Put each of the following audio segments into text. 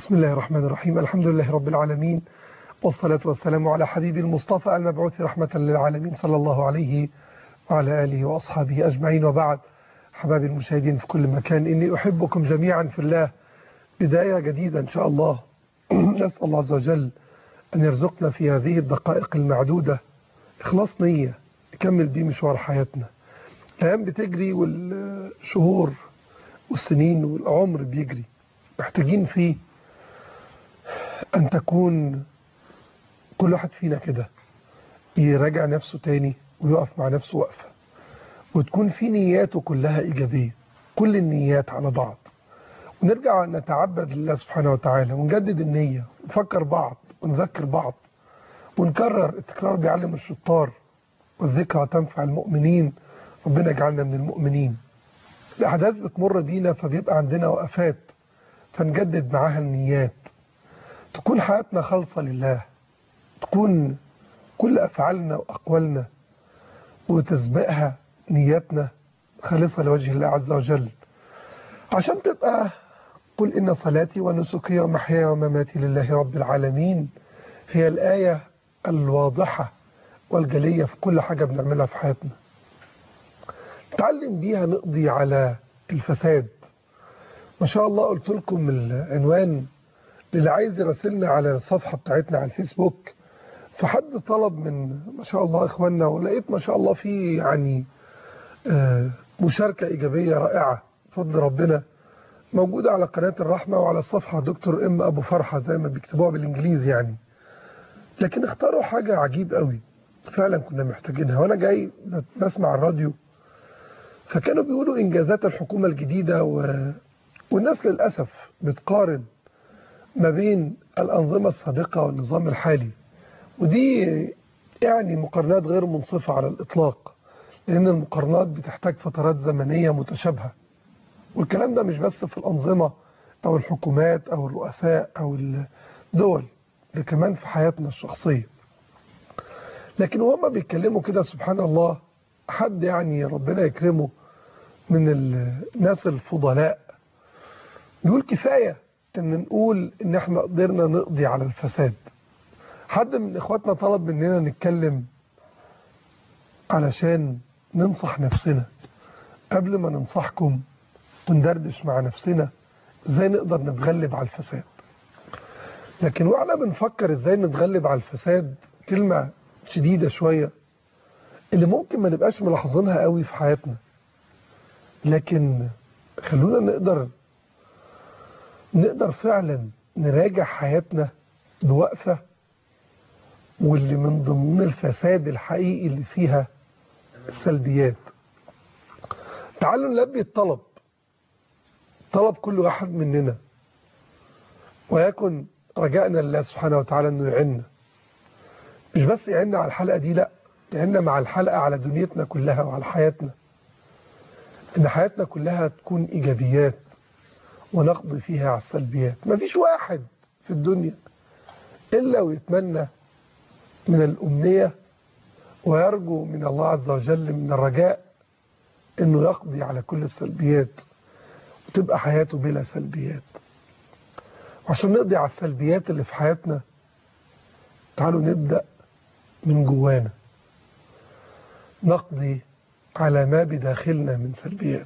بسم الله الرحمن الرحيم الحمد لله رب العالمين والصلاة والسلام على حبيب المصطفى المبعوث رحمة للعالمين صلى الله عليه وعلى آله وأصحابه أجمعين وبعد حباب المشاهدين في كل مكان إني أحبكم جميعا في الله بداية جديدة إن شاء الله نسأل الله عز وجل أن يرزقنا في هذه الدقائق المعدودة إخلاص نية نكمل بيه مشوار حياتنا الأيام بتجري والشهور والسنين والعمر بيجري محتاجين فيه أن تكون كل واحد فينا كده يراجع نفسه تاني ويقف مع نفسه وقفة وتكون في نياته كلها إيجابية كل النيات على بعض ونرجع نتعبد لله سبحانه وتعالى ونجدد النية ونفكر بعض ونذكر بعض ونكرر التكرار بيعلم الشطار والذكرى تنفع المؤمنين ربنا يجعلنا من المؤمنين الأحداث بتمر بينا فبيبقى عندنا وقفات فنجدد معاها النيات تكون حياتنا خالصة لله تكون كل أفعالنا وأقوالنا وتسبقها نياتنا خالصة لوجه الله عز وجل عشان تبقى قل إن صلاتي ونسكي ومحياي ومماتي لله رب العالمين هي الآية الواضحة والجلية في كل حاجة بنعملها في حياتنا نتعلم بيها نقضي على الفساد ما شاء الله قلت لكم العنوان للي عايز يراسلنا على الصفحة بتاعتنا على الفيسبوك فحد طلب من ما شاء الله إخواننا ولقيت ما شاء الله في يعني مشاركة إيجابية رائعة بفضل ربنا موجودة على قناة الرحمة وعلى الصفحة دكتور ام أبو فرحة زي ما بيكتبوها بالإنجليزي يعني لكن اختاروا حاجة عجيب قوي فعلا كنا محتاجينها وأنا جاي بسمع الراديو فكانوا بيقولوا إنجازات الحكومة الجديدة و... والناس للأسف بتقارن ما بين الأنظمة السابقة والنظام الحالي ودي يعني مقارنات غير منصفة على الإطلاق لأن المقارنات بتحتاج فترات زمنية متشابهة والكلام ده مش بس في الأنظمة أو الحكومات أو الرؤساء أو الدول ده كمان في حياتنا الشخصية لكن وهما بيتكلموا كده سبحان الله حد يعني ربنا يكرمه من الناس الفضلاء يقول كفاية ان نقول ان احنا قدرنا نقضي على الفساد حد من اخواتنا طلب مننا نتكلم علشان ننصح نفسنا قبل ما ننصحكم وندردش مع نفسنا ازاي نقدر نتغلب على الفساد لكن واحنا بنفكر ازاي نتغلب على الفساد كلمة شديدة شوية اللي ممكن ما نبقاش ملاحظينها قوي في حياتنا لكن خلونا نقدر نقدر فعلا نراجع حياتنا بوقفة واللي من ضمن الفساد الحقيقي اللي فيها سلبيات تعالوا نلبي الطلب طلب كل واحد مننا ويكن رجائنا لله سبحانه وتعالى انه يعيننا مش بس يعيننا على الحلقة دي لا يعيننا مع الحلقة على دنيتنا كلها وعلى حياتنا ان حياتنا كلها تكون ايجابيات ونقضي فيها على السلبيات ما فيش واحد في الدنيا إلا ويتمنى من الأمنية ويرجو من الله عز وجل من الرجاء أنه يقضي على كل السلبيات وتبقى حياته بلا سلبيات وعشان نقضي على السلبيات اللي في حياتنا تعالوا نبدأ من جوانا نقضي على ما بداخلنا من سلبيات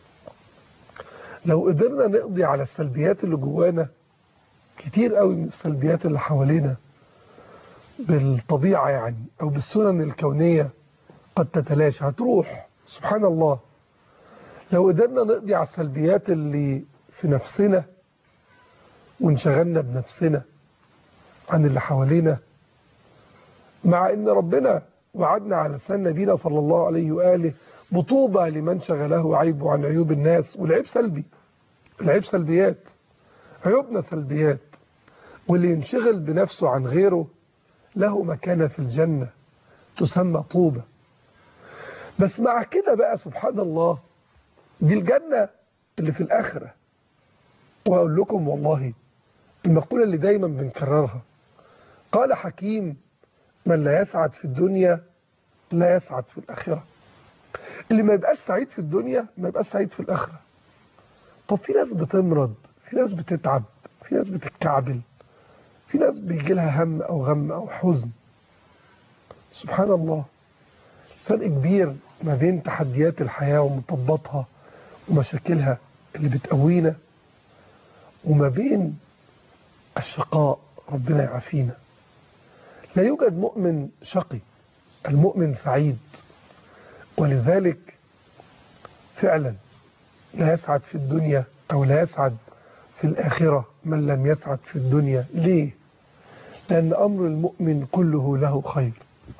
لو قدرنا نقضي على السلبيات اللي جوانا كتير قوي من السلبيات اللي حوالينا بالطبيعة يعني أو بالسنن الكونية قد تتلاشى هتروح سبحان الله لو قدرنا نقضي على السلبيات اللي في نفسنا وانشغلنا بنفسنا عن اللي حوالينا مع ان ربنا وعدنا على لسان نبينا صلى الله عليه وآله بطوبة لمن شغله عيبه عن عيوب الناس والعيب سلبي العيب سلبيات عيوبنا سلبيات واللي ينشغل بنفسه عن غيره له مكانة في الجنة تسمى طوبة بس مع كده بقى سبحان الله دي الجنة اللي في الآخرة وأقول لكم والله المقولة اللي دايما بنكررها قال حكيم من لا يسعد في الدنيا لا يسعد في الآخرة اللي ما يبقاش سعيد في الدنيا ما يبقاش سعيد في الآخرة طب في ناس بتمرض في ناس بتتعب في ناس بتتكعبل في ناس بيجي لها هم أو غم أو حزن سبحان الله فرق كبير ما بين تحديات الحياة ومطباتها ومشاكلها اللي بتقوينا وما بين الشقاء ربنا يعافينا لا يوجد مؤمن شقي المؤمن سعيد ولذلك فعلا لا يسعد في الدنيا أو لا يسعد في الآخرة من لم يسعد في الدنيا ليه؟ لأن أمر المؤمن كله له خير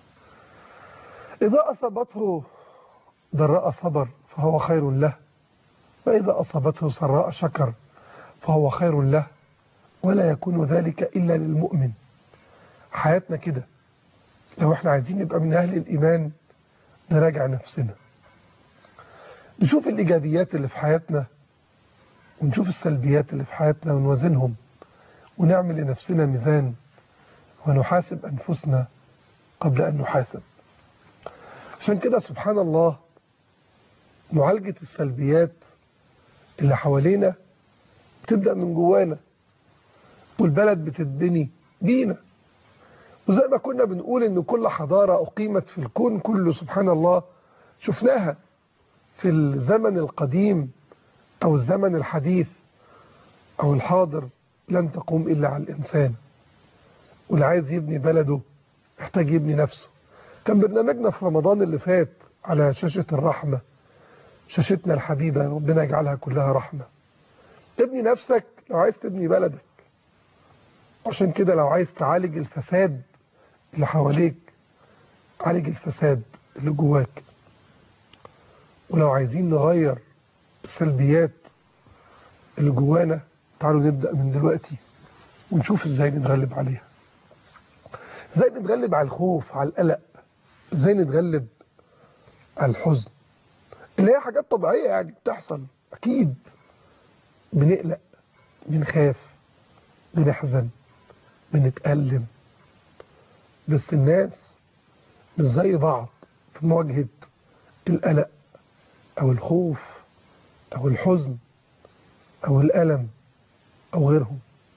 إذا أصابته ضراء صبر فهو خير له وإذا أصابته سراء شكر فهو خير له ولا يكون ذلك إلا للمؤمن حياتنا كده لو احنا عايزين نبقى من أهل الإيمان نراجع نفسنا نشوف الإيجابيات اللي في حياتنا ونشوف السلبيات اللي في حياتنا ونوازنهم ونعمل لنفسنا ميزان ونحاسب أنفسنا قبل أن نحاسب عشان كده سبحان الله معالجة السلبيات اللي حوالينا بتبدأ من جوانا والبلد بتتبني بينا وزي ما كنا بنقول ان كل حضارة اقيمت في الكون كله سبحان الله شفناها في الزمن القديم او الزمن الحديث او الحاضر لن تقوم الا على الانسان واللي عايز يبني بلده يحتاج يبني نفسه كان برنامجنا في رمضان اللي فات على شاشة الرحمة شاشتنا الحبيبة ربنا يجعلها كلها رحمة تبني نفسك لو عايز تبني بلدك عشان كده لو عايز تعالج الفساد اللي حواليك عالج الفساد اللي جواك ولو عايزين نغير السلبيات اللي جوانا تعالوا نبدأ من دلوقتي ونشوف ازاي نتغلب عليها ازاي نتغلب على الخوف على القلق ازاي نتغلب على الحزن اللي هي حاجات طبيعية يعني بتحصل اكيد بنقلق بنخاف بنحزن بنتألم بس الناس مش زي بعض في مواجهة القلق أو الخوف أو الحزن أو الألم أو غيرهم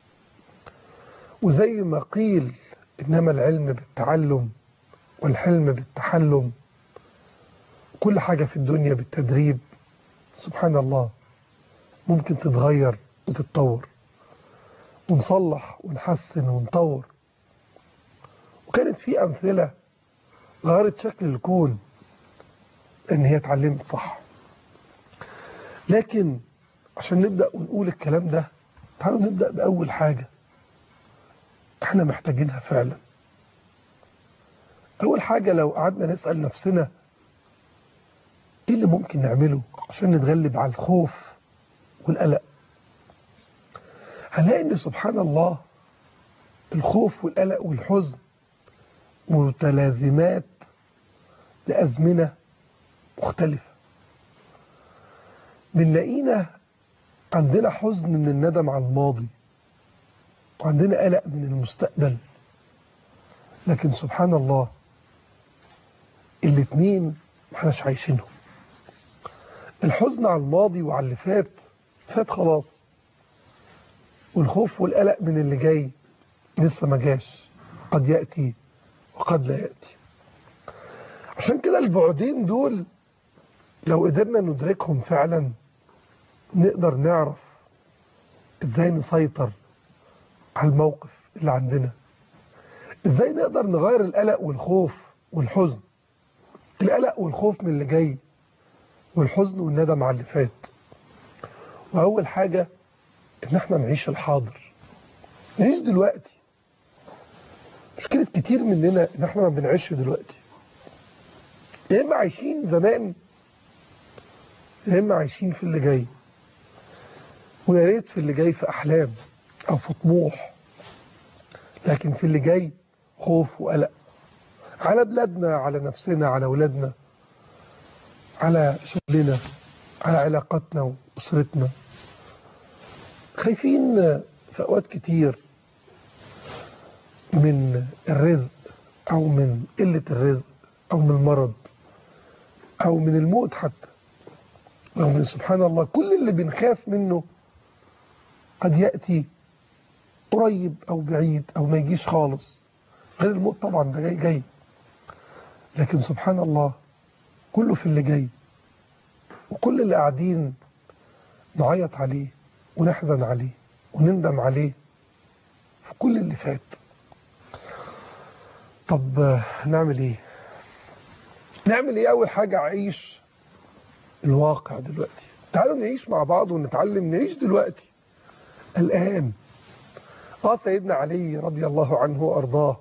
وزي ما قيل إنما العلم بالتعلم والحلم بالتحلم كل حاجة في الدنيا بالتدريب سبحان الله ممكن تتغير وتتطور ونصلح ونحسن ونطور وكانت في أمثلة غيرت شكل الكون ان هي اتعلمت صح لكن عشان نبدأ ونقول الكلام ده تعالوا نبدأ بأول حاجة احنا محتاجينها فعلا أول حاجة لو قعدنا نسأل نفسنا ايه اللي ممكن نعمله عشان نتغلب على الخوف والقلق هنلاقي ان سبحان الله الخوف والقلق والحزن متلازمات لأزمنة مختلفة بنلاقينا عندنا حزن من الندم على الماضي وعندنا قلق من المستقبل لكن سبحان الله الاتنين محناش عايشينهم الحزن على الماضي وعلى اللي فات فات خلاص والخوف والقلق من اللي جاي لسه ما جاش قد يأتي وقد لا يأتي عشان كده البعدين دول لو قدرنا ندركهم فعلا نقدر نعرف ازاي نسيطر على الموقف اللي عندنا ازاي نقدر نغير القلق والخوف والحزن القلق والخوف من اللي جاي والحزن والندم على اللي فات واول حاجة ان احنا نعيش الحاضر نعيش دلوقتي مشكلة كتير مننا ان احنا ما بنعيش دلوقتي يا اما عايشين زمان يا اما عايشين في اللي جاي ويا ريت في اللي جاي في احلام او في طموح لكن في اللي جاي خوف وقلق على بلادنا على نفسنا على اولادنا على شغلنا على علاقاتنا واسرتنا خايفين في اوقات كتير من الرزق او من قلة الرزق او من المرض او من الموت حتى او من سبحان الله كل اللي بنخاف منه قد يأتي قريب او بعيد او ما يجيش خالص غير الموت طبعا ده جاي جاي لكن سبحان الله كله في اللي جاي وكل اللي قاعدين نعيط عليه ونحزن عليه ونندم عليه في كل اللي فات طب نعمل ايه نعمل ايه اول حاجة عيش الواقع دلوقتي تعالوا نعيش مع بعض ونتعلم نعيش دلوقتي الآن اه سيدنا علي رضي الله عنه وأرضاه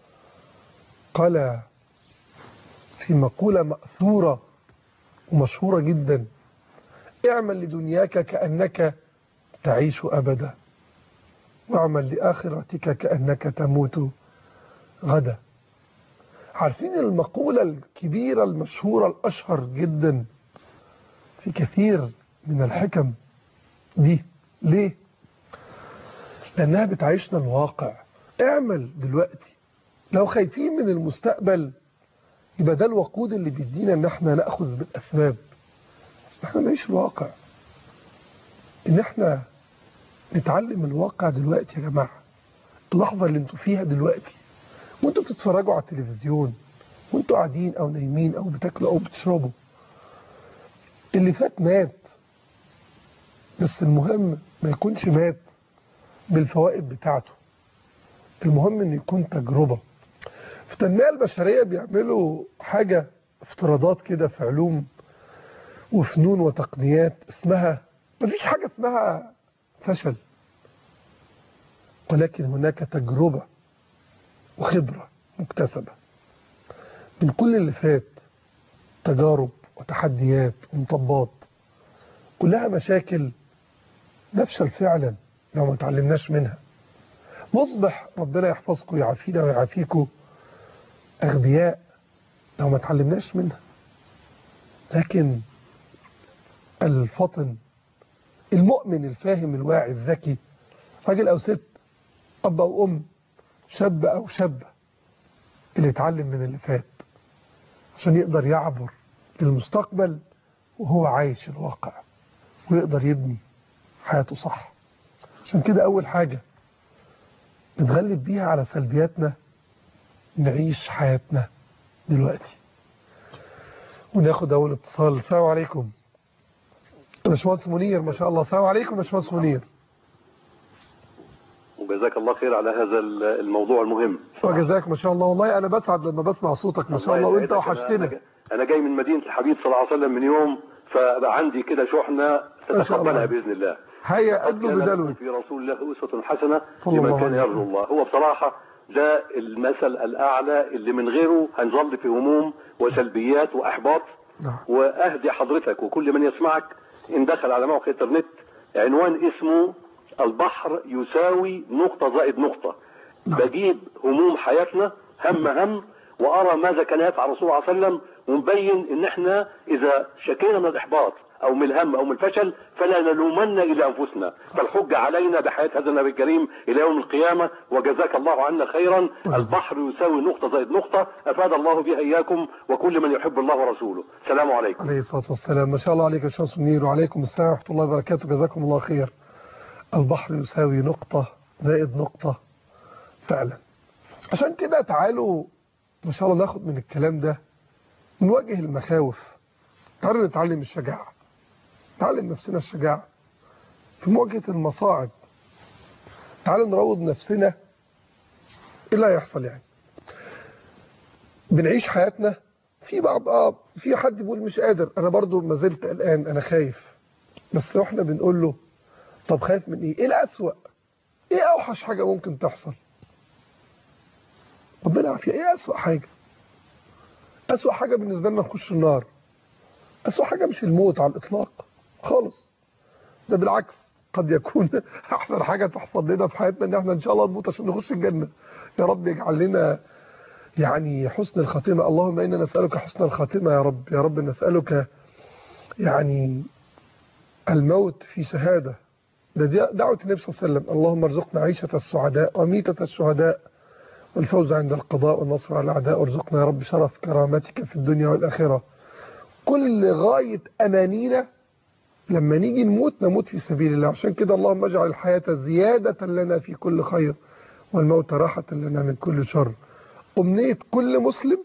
قال في مقولة مأثورة ومشهورة جدا اعمل لدنياك كأنك تعيش أبدا واعمل لآخرتك كأنك تموت غدا عارفين المقولة الكبيرة المشهورة الأشهر جدا في كثير من الحكم دي ليه لأنها بتعيشنا الواقع اعمل دلوقتي لو خايفين من المستقبل يبقى ده الوقود اللي بيدينا ان احنا ناخذ بالاسباب احنا نعيش الواقع ان احنا نتعلم الواقع دلوقتي يا جماعه اللحظه اللي انتوا فيها دلوقتي وانتوا بتتفرجوا على التلفزيون وانتوا قاعدين او نايمين او بتاكلوا او بتشربوا اللي فات مات بس المهم ما يكونش مات بالفوائد بتاعته المهم ان يكون تجربه في التنمية البشرية بيعملوا حاجة افتراضات كده في علوم وفنون وتقنيات اسمها مفيش حاجة اسمها فشل ولكن هناك تجربة وخبرة مكتسبة من كل اللي فات تجارب وتحديات ومطبات كلها مشاكل نفشل فعلا لو ما تعلمناش منها نصبح ربنا يحفظكم ويعافينا ويعافيكم أغبياء لو ما تعلمناش منها لكن الفطن المؤمن الفاهم الواعي الذكي راجل أو ست أب أو أم شاب أو شابة اللي اتعلم من اللي فات عشان يقدر يعبر للمستقبل وهو عايش الواقع ويقدر يبني حياته صح عشان كده أول حاجة نتغلب بيها على سلبياتنا نعيش حياتنا دلوقتي وناخد اول اتصال السلام عليكم باشمهندس منير ما شاء الله السلام عليكم باشمهندس منير وجزاك الله خير على هذا الموضوع المهم وجزاك ما شاء الله والله انا بسعد لما بسمع صوتك ما شاء الله وانت وحشتنا انا جاي من مدينه الحبيب صلى الله عليه وسلم من يوم فبقى عندي كده شحنه تتقبلها باذن الله هيا ادلو بدلوك في رسول الله اسوه حسنه لمن كان يرجو الله هو بصراحه ده المثل الأعلى اللي من غيره هنظل في هموم وسلبيات وأحباط نعم. وأهدي حضرتك وكل من يسمعك إن دخل على موقع الإنترنت عنوان اسمه البحر يساوي نقطة زائد نقطة نعم. بجيب هموم حياتنا هم هم وأرى ماذا كان يفعل الرسول صلى الله عليه وسلم ونبين إن إحنا إذا شكينا من الإحباط أو من الهم أو من الفشل فلا نلومن إلى أنفسنا فالحج علينا بحياة هذا النبي الكريم إلى يوم القيامة وجزاك الله عنا خيرا البحر يساوي نقطة زائد نقطة أفاد الله بها إياكم وكل من يحب الله ورسوله السلام عليكم عليه الصلاة والسلام ما شاء الله عليك يا شمس منير وعليكم السلام ورحمة الله وبركاته جزاكم الله خير البحر يساوي نقطة زائد نقطة فعلا عشان كده تعالوا ما شاء الله ناخد من الكلام ده نواجه المخاوف تعالوا نتعلم الشجاعة نعلم نفسنا الشجاعة في مواجهة المصاعب تعالوا نروض نفسنا ايه اللي هيحصل يعني بنعيش حياتنا في بعض اه في حد بيقول مش قادر انا برضو ما زلت قلقان انا خايف بس واحنا بنقول له طب خايف من ايه ايه الاسوأ ايه اوحش حاجة ممكن تحصل ربنا عافية ايه اسوأ حاجة اسوأ حاجة بالنسبة لنا نخش النار اسوأ حاجة مش الموت على الاطلاق خالص ده بالعكس قد يكون احسن حاجة تحصل لنا في حياتنا ان احنا ان شاء الله نموت عشان نخش الجنة يا رب يجعل لنا يعني حسن الخاتمة اللهم إنا نسألك حسن الخاتمة يا رب يا رب نسألك يعني الموت في شهادة ده دعوة النبي صلى الله عليه وسلم اللهم ارزقنا عيشة السعداء وميتة الشهداء والفوز عند القضاء والنصر على الأعداء وارزقنا يا رب شرف كرامتك في الدنيا والآخرة كل غاية أمانينا لما نيجي نموت نموت في سبيل الله عشان كده اللهم اجعل الحياة زيادة لنا في كل خير والموت راحة لنا من كل شر أمنية كل مسلم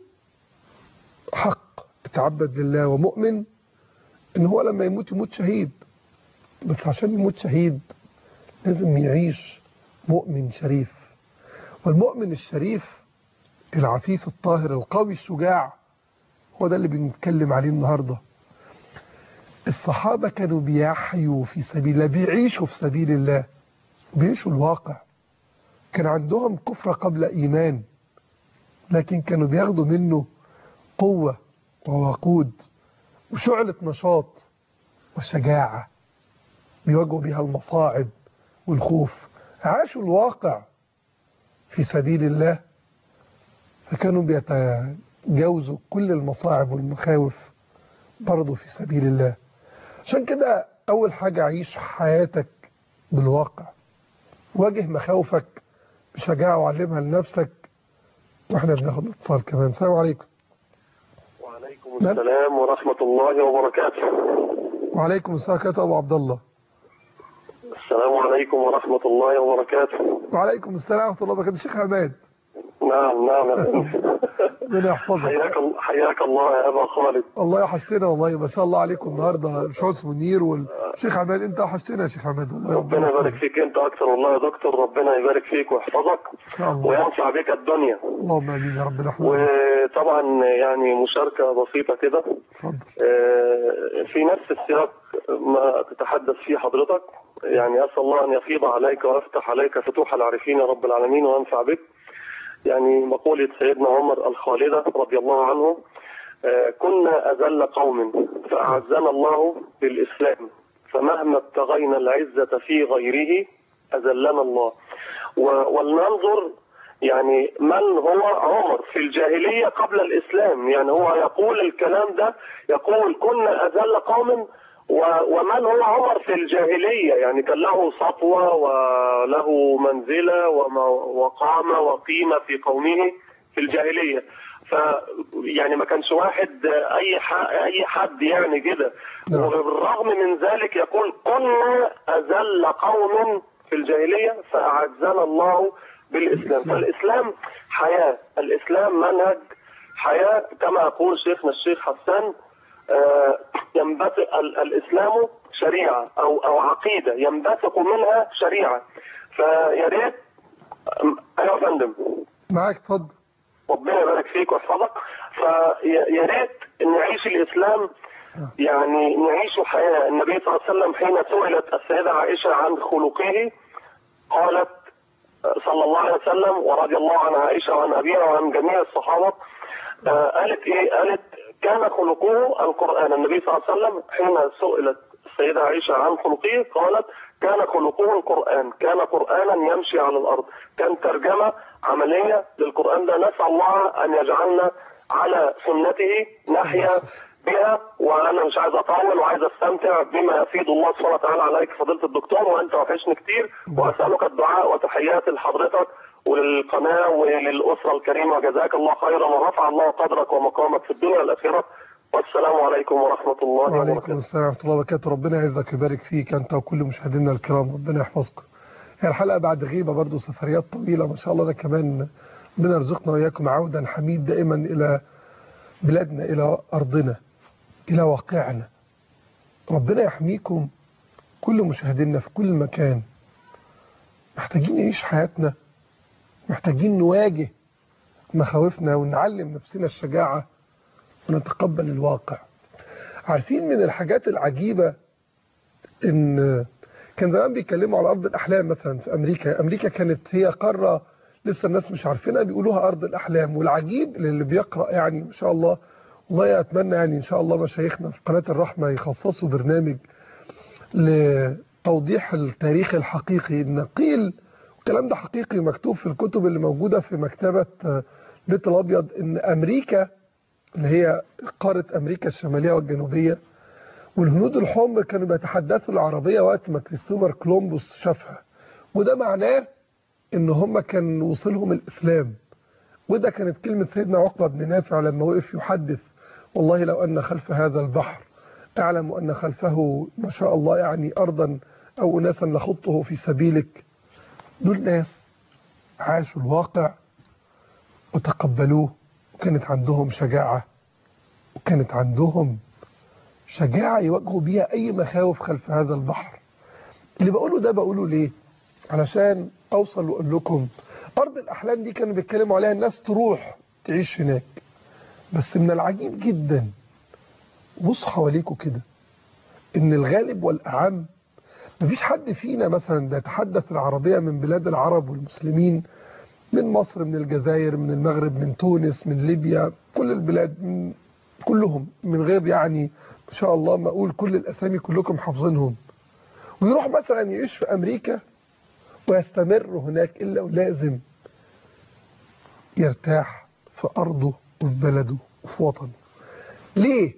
حق اتعبد لله ومؤمن ان هو لما يموت يموت شهيد بس عشان يموت شهيد لازم يعيش مؤمن شريف والمؤمن الشريف العفيف الطاهر القوي الشجاع هو ده اللي بنتكلم عليه النهاردة الصحابة كانوا بيحيوا في سبيل الله بيعيشوا في سبيل الله بيعيشوا الواقع كان عندهم كفر قبل إيمان لكن كانوا بياخدوا منه قوة ووقود وشعلة نشاط وشجاعة بيواجهوا بها المصاعب والخوف عاشوا الواقع في سبيل الله فكانوا بيتجاوزوا كل المصاعب والمخاوف برضه في سبيل الله عشان كده أول حاجة عيش حياتك بالواقع واجه مخاوفك بشجاعة وعلمها لنفسك واحنا بناخد اتصال كمان السلام عليكم وعليكم السلام ورحمة الله وبركاته وعليكم السلام ورحمة أبو عبد الله السلام عليكم ورحمة الله وبركاته وعليكم السلام ورحمة الله وبركاته شيخ عماد نعم نعم يا فندم. ربنا يحفظك حياك الله حياك الله يا أبا خالد الله يحسنا والله ما شاء الله عليكم النهارده الشمس منير والشيخ عماد انت وحشتنا يا شيخ عماد والله ربنا يبارك فيك أنت أكثر والله يا دكتور ربنا يبارك فيك ويحفظك ان شاء الله وينفع بك الدنيا اللهم امين يا ربنا يحفظك وطبعا يعني مشاركة بسيطة كده اتفضل آه، في نفس السياق ما تتحدث فيه حضرتك يعني أسأل الله أن يفيض عليك ويفتح عليك فتوح العارفين يا رب العالمين وينفع بك يعني مقولة سيدنا عمر الخالدة رضي الله عنه آه، كنا أذل قوم فأعزنا الله بالإسلام فمهما ابتغينا العزة في غيره أذلنا الله و- ولننظر يعني من هو عمر في الجاهلية قبل الإسلام يعني هو يقول الكلام ده يقول كنا أذل قوم و- ومن هو عمر في الجاهلية يعني كان له سطوة وله منزلة وم- وقامة وقيمة في قومه في الجاهلية ف يعني ما كانش واحد اي ح- اي حد يعني كده نعم. وبالرغم من ذلك يقول كنا اذل قوم في الجاهليه فاعزنا الله بالاسلام بالإسلام. فالاسلام حياه الاسلام منهج حياه كما يقول شيخنا الشيخ حسان آه، ينبثق ال- الاسلام شريعه او او عقيده ينبثق منها شريعه فيا ريت ايوه يا فندم معاك اتفضل ربنا يبارك فيك ويحفظك فيا ريت نعيش الاسلام يعني نعيش حياه النبي صلى الله عليه وسلم حين سئلت السيده عائشه عن خلقه قالت صلى الله عليه وسلم ورضي الله عن عائشه وعن ابيها وعن جميع الصحابه آه، قالت ايه؟ قالت كان خلقه القران النبي صلى الله عليه وسلم حين سئلت السيده عائشه عن خلقه قالت كان خلقه القران كان قرانا يمشي على الارض كان ترجمه عمليه للقران ده نسال الله ان يجعلنا على سنته نحيا بها وانا مش عايز اطول وعايز استمتع بما يفيد الله سبحانه وتعالى عليك فضيله الدكتور وانت وحشني كتير واسالك الدعاء وتحياتي لحضرتك وللقناه وللاسره الكريمه جزاك الله خيرا ورفع الله قدرك ومقامك في الدنيا والاخره والسلام عليكم ورحمه الله وعليكم وبركاته السلام ورحمة الله وبركاته ربنا يعزك ويبارك فيك أنت وكل مشاهدينا الكرام ربنا يحفظكم هي الحلقة بعد غيبة برضو سفريات طويلة ما شاء الله أنا كمان ربنا يرزقنا وإياكم عودا حميد دائما إلى بلادنا إلى أرضنا إلى واقعنا ربنا يحميكم كل مشاهدينا في كل مكان محتاجين نعيش حياتنا محتاجين نواجه مخاوفنا ونعلم نفسنا الشجاعة ونتقبل الواقع عارفين من الحاجات العجيبة ان كان زمان بيتكلموا على ارض الاحلام مثلا في امريكا امريكا كانت هي قارة لسه الناس مش عارفينها بيقولوها ارض الاحلام والعجيب اللي بيقرأ يعني ما شاء الله والله اتمنى يعني ان شاء الله مشايخنا في قناة الرحمة يخصصوا برنامج لتوضيح التاريخ الحقيقي ان قيل الكلام ده حقيقي مكتوب في الكتب اللي موجودة في مكتبة آه، بيت الابيض ان امريكا اللي هي قارة أمريكا الشمالية والجنوبية والهنود الحمر كانوا بيتحدثوا العربية وقت ما كريستوفر كولومبوس شافها وده معناه ان هم كان وصلهم الإسلام وده كانت كلمة سيدنا عقبة بن نافع لما وقف يحدث والله لو أن خلف هذا البحر أعلم أن خلفه ما شاء الله يعني أرضا أو أناسا نخطه في سبيلك دول ناس عاشوا الواقع وتقبلوه وكانت عندهم شجاعة وكانت عندهم شجاعة يواجهوا بيها أي مخاوف خلف هذا البحر اللي بقوله ده بقوله ليه علشان أوصل وأقول لكم أرض الأحلام دي كانوا بيتكلموا عليها الناس تروح تعيش هناك بس من العجيب جدا بص حواليكوا كده إن الغالب والأعم مفيش حد فينا مثلا بيتحدث العربية من بلاد العرب والمسلمين من مصر من الجزائر من المغرب من تونس من ليبيا كل البلاد من كلهم من غير يعني ما شاء الله ما أقول كل الأسامي كلكم حافظينهم ويروح مثلا يعيش في أمريكا ويستمر هناك إلا ولازم يرتاح في أرضه وفي بلده وفي وطنه ليه؟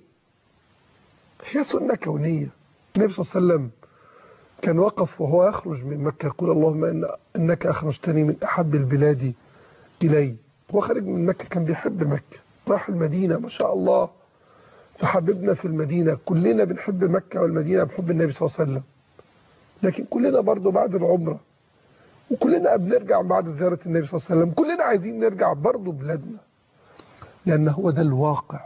هي سنة كونية النبي صلى الله عليه وسلم كان وقف وهو يخرج من مكة يقول اللهم إن إنك أخرجتني من أحب البلاد إلي هو خارج من مكة كان بيحب مكة راح المدينة ما شاء الله فحببنا في المدينة كلنا بنحب مكة والمدينة بحب النبي صلى الله عليه وسلم لكن كلنا برضو بعد العمرة وكلنا بنرجع بعد زيارة النبي صلى الله عليه وسلم كلنا عايزين نرجع برضو بلادنا لأن هو ده الواقع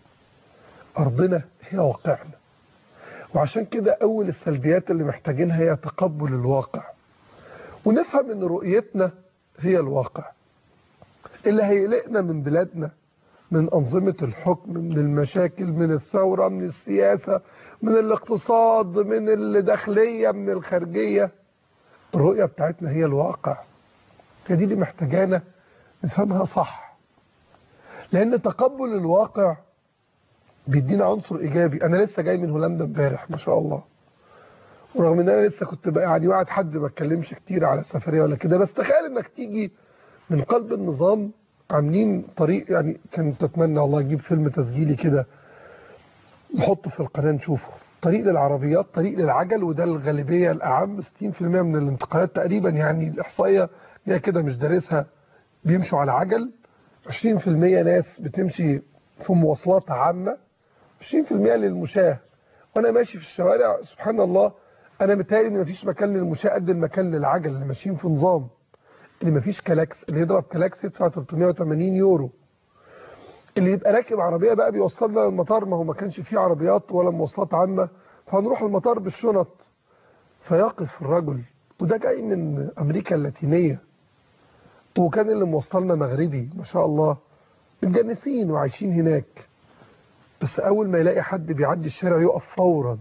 أرضنا هي واقعنا وعشان كده أول السلبيات اللي محتاجينها هي تقبل الواقع ونفهم أن رؤيتنا هي الواقع اللي هيقلقنا من بلادنا من أنظمة الحكم من المشاكل من الثورة من السياسة من الاقتصاد من الداخلية من الخارجية الرؤية بتاعتنا هي الواقع هي دي اللي محتاجانا نفهمها صح لأن تقبل الواقع بيدينا عنصر إيجابي أنا لسه جاي من هولندا امبارح ما شاء الله ورغم ان انا لسه كنت بقى يعني وقعد حد ما اتكلمش كتير على السفريه ولا كده بس تخيل انك تيجي من قلب النظام عاملين طريق يعني كنت اتمنى والله اجيب فيلم تسجيلي كده نحطه في القناه نشوفه طريق للعربيات طريق للعجل وده الغالبيه الاعم 60% من الانتقالات تقريبا يعني الاحصائيه هي كده مش دارسها بيمشوا على عجل 20% ناس بتمشي في مواصلات عامه 20% للمشاه وانا ماشي في الشوارع سبحان الله انا متهيألي ان مفيش مكان للمشاة قد المكان للعجل اللي ماشيين في نظام اللي مفيش كلاكس اللي يضرب كلاكس يدفع 380 يورو اللي يبقى راكب عربيه بقى بيوصلنا للمطار ما هو ما كانش فيه عربيات ولا مواصلات عامه فهنروح المطار بالشنط فيقف الرجل وده جاي من امريكا اللاتينيه وكان اللي موصلنا مغربي ما شاء الله متجنسين وعايشين هناك بس اول ما يلاقي حد بيعدي الشارع يقف فورا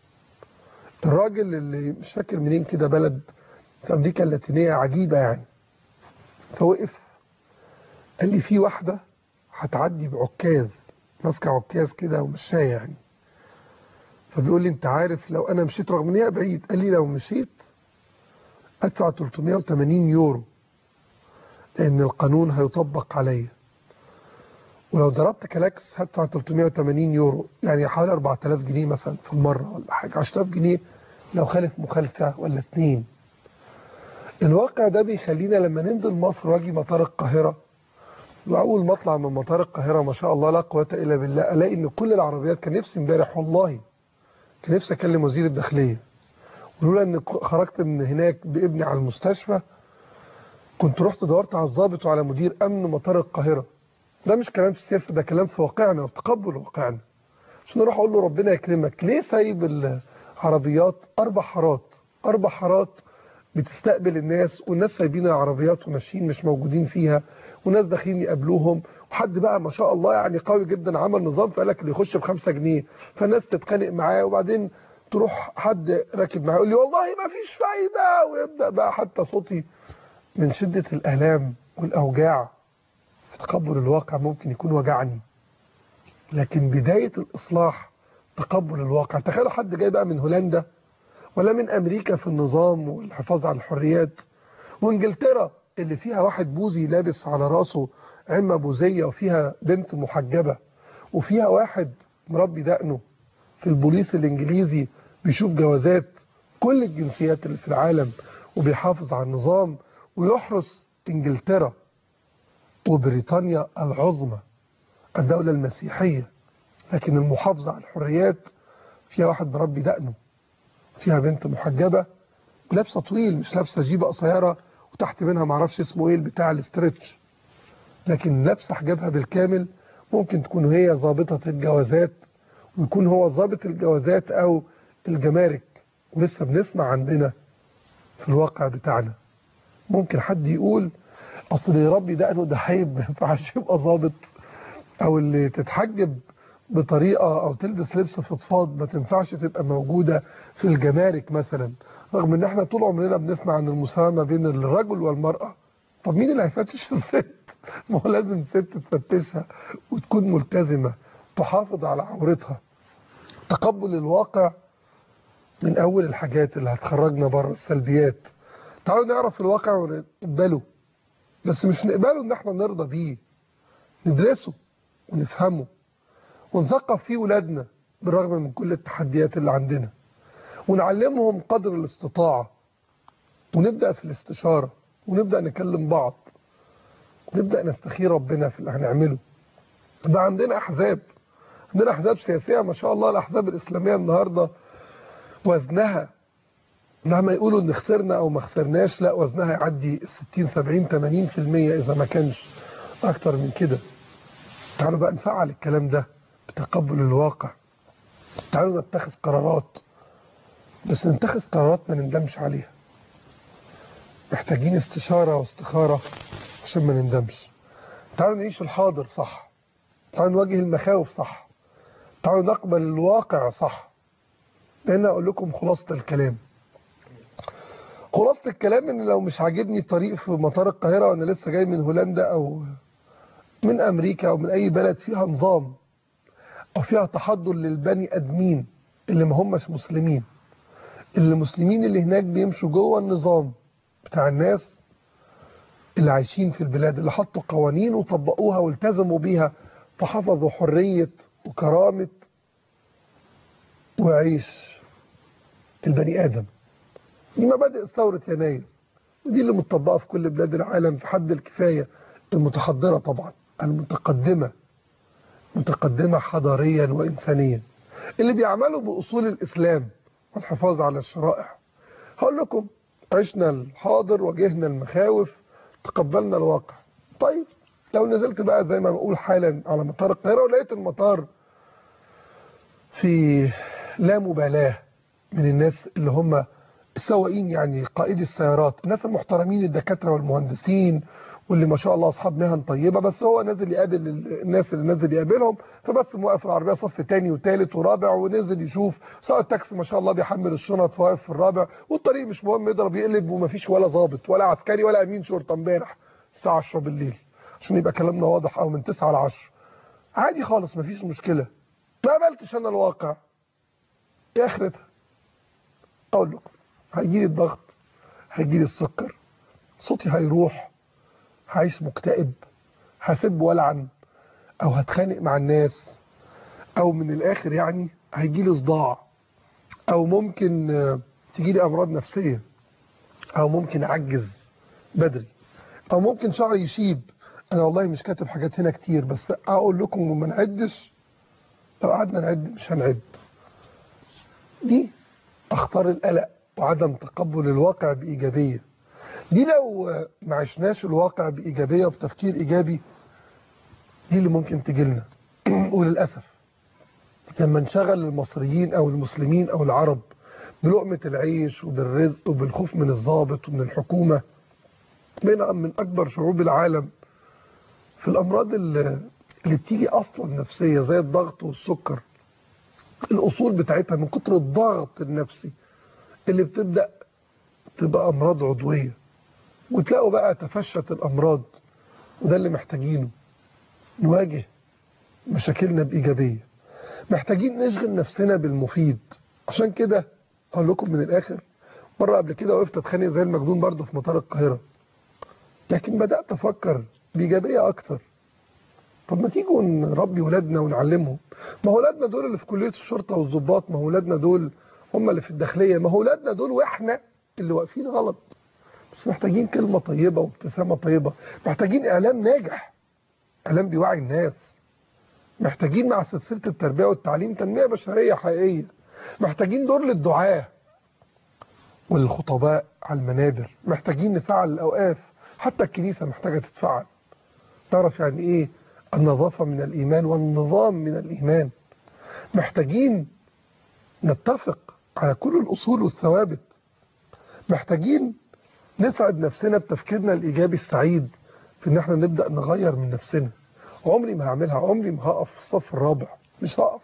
الراجل اللي مش فاكر منين كده بلد في امريكا اللاتينيه عجيبه يعني فوقف قال لي في واحده هتعدي بعكاز ماسكه عكاز كده ومشايه يعني فبيقول لي انت عارف لو انا مشيت رغم ان هي بعيد قال لي لو مشيت ادفع 380 يورو لان القانون هيطبق عليا ولو ضربت كلاكس هدفع 380 يورو يعني حوالي 4000 جنيه مثلا في المرة ولا حاجة 10000 جنيه لو خالف مخالفة ولا اتنين الواقع ده بيخلينا لما ننزل مصر واجي مطار القاهرة وأول ما أطلع من مطار القاهرة ما شاء الله لا قوة إلا بالله ألاقي إن كل العربيات كان نفسي امبارح والله كان نفسي أكلم وزير الداخلية ولولا إن خرجت من هناك بابني على المستشفى كنت رحت دورت على الضابط وعلى مدير أمن مطار القاهرة ده مش كلام في السياسة ده كلام في واقعنا وتقبل واقعنا عشان اروح اقول له ربنا يكرمك ليه سايب العربيات اربع حارات اربع حارات بتستقبل الناس والناس سايبين العربيات وماشيين مش موجودين فيها وناس داخلين يقابلوهم وحد بقى ما شاء الله يعني قوي جدا عمل نظام فقال لك اللي يخش بخمسة جنيه فالناس تتخانق معاه وبعدين تروح حد راكب معاه يقول لي والله ما فيش فايدة ويبدأ بقى حتى صوتي من شدة الآلام والأوجاع في تقبل الواقع ممكن يكون وجعني لكن بداية الإصلاح تقبل الواقع تخيلوا حد جاي بقى من هولندا ولا من أمريكا في النظام والحفاظ على الحريات وإنجلترا اللي فيها واحد بوزي لابس على راسه عمة بوزية وفيها بنت محجبة وفيها واحد مربي دقنه في البوليس الإنجليزي بيشوف جوازات كل الجنسيات اللي في العالم وبيحافظ على النظام ويحرس إنجلترا وبريطانيا العظمى الدولة المسيحية لكن المحافظة على الحريات فيها واحد مربي دقنه فيها بنت محجبة ولابسة طويل مش لابسة جيبة قصيرة وتحت منها معرفش اسمه ايه بتاع الاسترتش لكن لابسة حجابها بالكامل ممكن تكون هي ضابطة الجوازات ويكون هو ضابط الجوازات او الجمارك ولسه بنسمع عندنا في الواقع بتاعنا ممكن حد يقول اصل يا ربي دقنه ده عيب ما ينفعش يبقى ضابط او اللي تتحجب بطريقة او تلبس لبس فضفاض ما تنفعش تبقى موجودة في الجمارك مثلا رغم ان احنا طول عمرنا بنسمع عن المساواة ما بين الرجل والمرأة طب مين اللي هيفتش الست ما هو لازم ست تفتشها وتكون ملتزمة تحافظ على عورتها تقبل الواقع من اول الحاجات اللي هتخرجنا بره السلبيات تعالوا نعرف الواقع ونقبله بس مش نقبله ان احنا نرضى بيه ندرسه ونفهمه ونثقف فيه ولادنا بالرغم من كل التحديات اللي عندنا ونعلمهم قدر الاستطاعة ونبدأ في الاستشارة ونبدأ نكلم بعض ونبدأ نستخير ربنا في اللي هنعمله ده عندنا أحزاب عندنا أحزاب سياسية ما شاء الله الأحزاب الإسلامية النهاردة وزنها مهما يقولوا ان خسرنا او ما خسرناش لا وزنها يعدي 60 70 80% اذا ما كانش اكتر من كده تعالوا بقى نفعل الكلام ده بتقبل الواقع تعالوا نتخذ قرارات بس نتخذ قرارات ما نندمش عليها محتاجين استشارة واستخارة عشان ما نندمش تعالوا نعيش الحاضر صح تعالوا نواجه المخاوف صح تعالوا نقبل الواقع صح لان اقول لكم خلاصة الكلام خلاصة الكلام ان لو مش عاجبني الطريق في مطار القاهرة وانا لسه جاي من هولندا او من امريكا او من اي بلد فيها نظام او فيها تحضر للبني ادمين اللي ما همش مسلمين اللي المسلمين اللي هناك بيمشوا جوه النظام بتاع الناس اللي عايشين في البلاد اللي حطوا قوانين وطبقوها والتزموا بيها فحفظوا حرية وكرامة وعيش البني آدم دي مبادئ ثورة يناير ودي اللي متطبقة في كل بلاد العالم في حد الكفاية المتحضرة طبعا المتقدمة متقدمة حضاريا وإنسانيا اللي بيعملوا بأصول الإسلام والحفاظ على الشرائع هقول لكم عشنا الحاضر واجهنا المخاوف تقبلنا الواقع طيب لو نزلت بقى زي ما بقول حالا على مطار القاهرة ولقيت المطار في لا مبالاة من الناس اللي هم السواقين يعني قائدي السيارات الناس المحترمين الدكاترة والمهندسين واللي ما شاء الله اصحاب مهن طيبة بس هو نازل يقابل الناس اللي نازل يقابلهم فبس موقف العربية صف تاني وتالت ورابع ونزل يشوف سواء التاكسي ما شاء الله بيحمل الشنط فواقف في الرابع والطريق مش مهم يضرب يقلب ومفيش ولا ضابط ولا عسكري ولا امين شرطة امبارح الساعة 10 بالليل عشان يبقى كلامنا واضح او من 9 ل 10 عادي خالص مفيش مشكلة ما قبلتش انا الواقع ايه اخرتها اقول لكم هيجي لي الضغط هيجي لي السكر صوتي هيروح هعيش مكتئب هسب ولعن او هتخانق مع الناس او من الاخر يعني هيجي لي صداع او ممكن تجي لي امراض نفسية او ممكن اعجز بدري او ممكن شعري يشيب انا والله مش كاتب حاجات هنا كتير بس اقول لكم وما نعدش لو قعدنا نعد مش هنعد دي اخطار القلق وعدم تقبل الواقع بإيجابية دي لو ما عشناش الواقع بإيجابية وبتفكير إيجابي دي اللي ممكن تجيلنا وللأسف لما انشغل المصريين أو المسلمين أو العرب بلقمة العيش وبالرزق وبالخوف من الضابط ومن الحكومة بين من أكبر شعوب العالم في الأمراض اللي, اللي بتيجي أصلا نفسية زي الضغط والسكر الأصول بتاعتها من كتر الضغط النفسي اللي بتبدأ تبقى أمراض عضوية وتلاقوا بقى تفشت الأمراض وده اللي محتاجينه نواجه مشاكلنا بإيجابية محتاجين نشغل نفسنا بالمفيد عشان كده أقول لكم من الآخر مرة قبل كده وقفت أتخانق زي المجنون برضه في مطار القاهرة لكن بدأت أفكر بإيجابية أكتر طب ما تيجوا نربي ولادنا ونعلمهم ما هو ولادنا دول اللي في كلية الشرطة والضباط ما هو ولادنا دول هم اللي في الداخلية ما هو ولادنا دول واحنا اللي واقفين غلط بس محتاجين كلمة طيبة وابتسامة طيبة محتاجين إعلام ناجح إعلام بيوعي الناس محتاجين مع سلسلة التربية والتعليم تنمية بشرية حقيقية محتاجين دور للدعاة والخطباء على المنابر محتاجين نفعل الأوقاف حتى الكنيسة محتاجة تتفعل تعرف يعني إيه النظافة من الإيمان والنظام من الإيمان محتاجين نتفق على كل الأصول والثوابت محتاجين نسعد نفسنا بتفكيرنا الإيجابي السعيد في إن احنا نبدأ نغير من نفسنا عمري ما هعملها عمري ما هقف في الصف الرابع مش هقف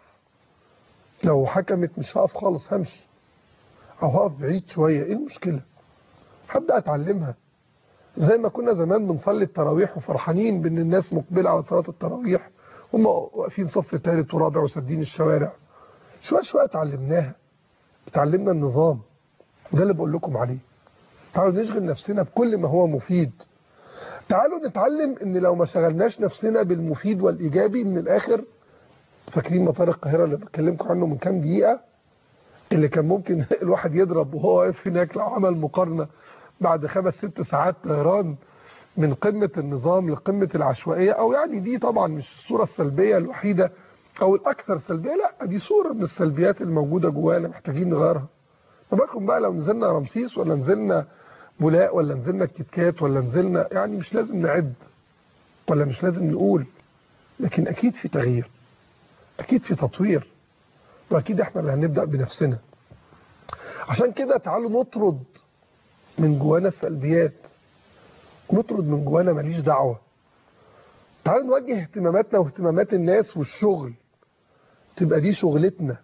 لو حكمت مش هقف خالص همشي او هقف بعيد شوية ايه المشكلة هبدأ اتعلمها زي ما كنا زمان بنصلي التراويح وفرحانين بان الناس مقبلة على صلاة التراويح هم واقفين صف ثالث ورابع وسادين الشوارع شوية شوية اتعلمناها اتعلمنا النظام ده اللي بقول لكم عليه تعالوا نشغل نفسنا بكل ما هو مفيد تعالوا نتعلم ان لو ما شغلناش نفسنا بالمفيد والايجابي من الاخر فاكرين مطار القاهرة اللي بكلمكم عنه من كام دقيقة اللي كان ممكن الواحد يضرب وهو واقف هناك لو عمل مقارنة بعد خمس ست ساعات طيران من قمة النظام لقمة العشوائية او يعني دي طبعا مش الصورة السلبية الوحيدة او الاكثر سلبية لا دي صورة من السلبيات الموجودة جوانا محتاجين نغيرها ما بالكم بقى لو نزلنا رمسيس ولا نزلنا بولاق ولا نزلنا الكتكات ولا نزلنا يعني مش لازم نعد ولا مش لازم نقول لكن اكيد في تغيير اكيد في تطوير واكيد احنا اللي هنبدأ بنفسنا عشان كده تعالوا نطرد من جوانا السلبيات ونطرد من جوانا ماليش دعوة تعالوا نوجه اهتماماتنا واهتمامات الناس والشغل تبقى دي شغلتنا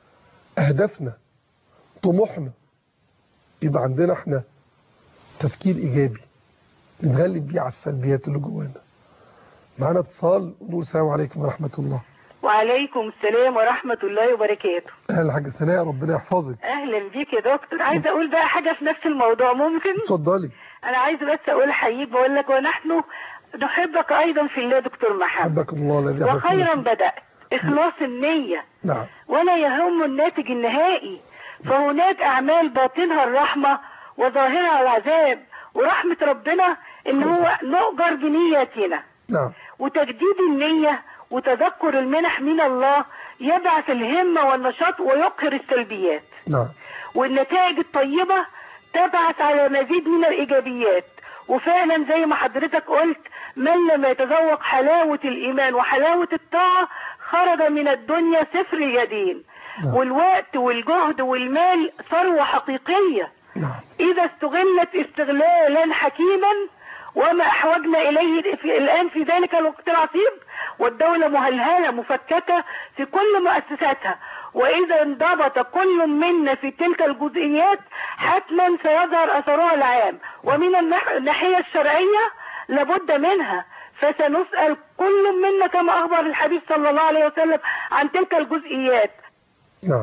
اهدافنا طموحنا يبقى عندنا احنا تفكير ايجابي نتغلب بيه على السلبيات اللي جوانا معانا اتصال ونقول السلام عليكم ورحمة الله وعليكم السلام ورحمة الله وبركاته اهلا حاجة سناء ربنا يحفظك اهلا بيك يا دكتور عايزة اقول بقى حاجة في نفس الموضوع ممكن اتفضلي انا عايزة بس اقول حقيقي بقول لك ونحن نحبك ايضا في الله دكتور محمد حبكم الله الذي أحببكم وخيرا فيه. بدأت اخلاص النية نعم ولا يهم الناتج النهائي فهناك اعمال باطنها الرحمة وظاهرها العذاب ورحمة ربنا ان هو نؤجر بنياتنا نعم وتجديد النية وتذكر المنح من الله يبعث الهمة والنشاط ويقهر السلبيات نعم والنتائج الطيبة تبعث على مزيد من الإيجابيات وفعلا زي ما حضرتك قلت من لم يتذوق حلاوة الإيمان وحلاوة الطاعة خرج من الدنيا صفر اليدين نعم. والوقت والجهد والمال ثروة حقيقية نعم إذا استغلت استغلالا حكيما وما أحوجنا إليه في الآن في ذلك الوقت العصيب والدولة مهلهلة مفككة في كل مؤسساتها وإذا انضبط كل منا في تلك الجزئيات حتما سيظهر أثرها العام ومن النح- الناحية الشرعية لابد منها فسنسأل كل منا كما أخبر الحبيب صلى الله عليه وسلم عن تلك الجزئيات نعم